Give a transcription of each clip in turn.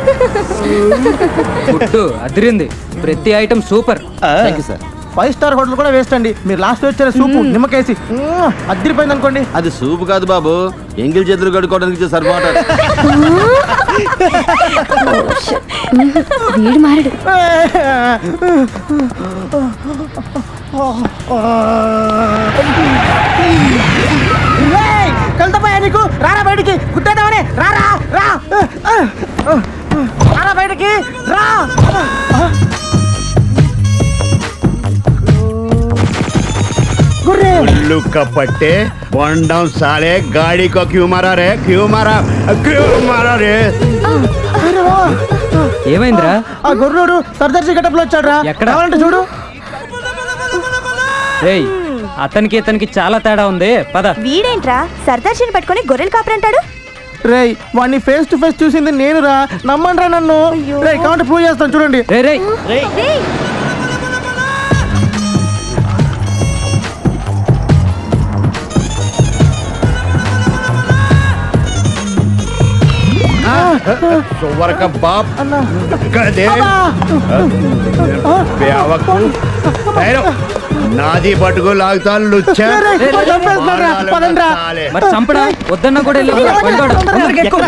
గుడ్డు అదిరింది ప్రతి item super thank you sir five star hotel కూడా వేస్ట్ అండి మీరు లాస్ట్ వచ్చిన సూపు నిమ్మకేసి మ్మ్, అదిరిపోయింది అనుకోండి అది సూపు కాదు బాబు ఎంగిల్ చేతులు కడుక్కోవడానికి ఇచ్చే సరిపోతాడు వీడు మారడు కలుతాపోయా నీకు రారా బయటికి గుట్టేద్దామని రారా రా రారా బయటికి రా गुर्रे उल्लू का पट्टे वन डाउन साले गाड़ी को क्यों मारा रे क्यों मारा क्यों मारा रे अरे वाह ఏమైందిరా ఆ గొర్రెడు సర్దార్జీ గెటప్ లో వచ్చాడు రా ఎక్కడ? కావాలంటే చూడు రేయ్ అతనికి ఇతనికి చాలా తేడా ఉంది పద వీడేంట్రా సర్దార్జీని పట్టుకొని గొర్రెలు కాపరంటాడు రేయ్ వాడిని ఫేస్ టు ఫేస్ చూసింది నేను రా నమ్మండి రా నన్ను రేయ్ కావాలంటే ప్రూవ్ చేస్తాను చూడండి రే రేయ్ सुवर का बाप गधे बेवकू ठहरो నాది పట్టుకు లాగుతా లుచ్చా రేయ్, వాడు చంపేస్తున్నాడు రా, పదండి రా. సాలే. మరి చంపడా వద్దన్నా కూడా వెళ్ళి వెళ్ళిపోడు. తొందరగా ఎక్కు.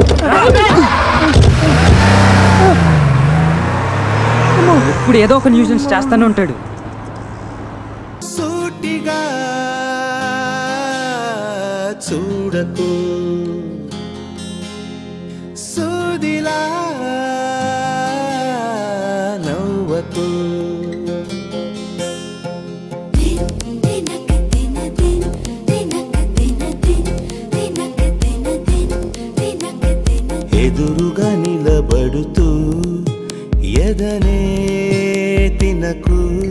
ఇప్పుడు ఏదో ఒక న్యూసెన్స్ చేస్తానే ఉంటాడు సూటిగా చూడకు సూదిలా నవ్వకు ఎదురుగా నిలబడుతూ ఎదనే తినకు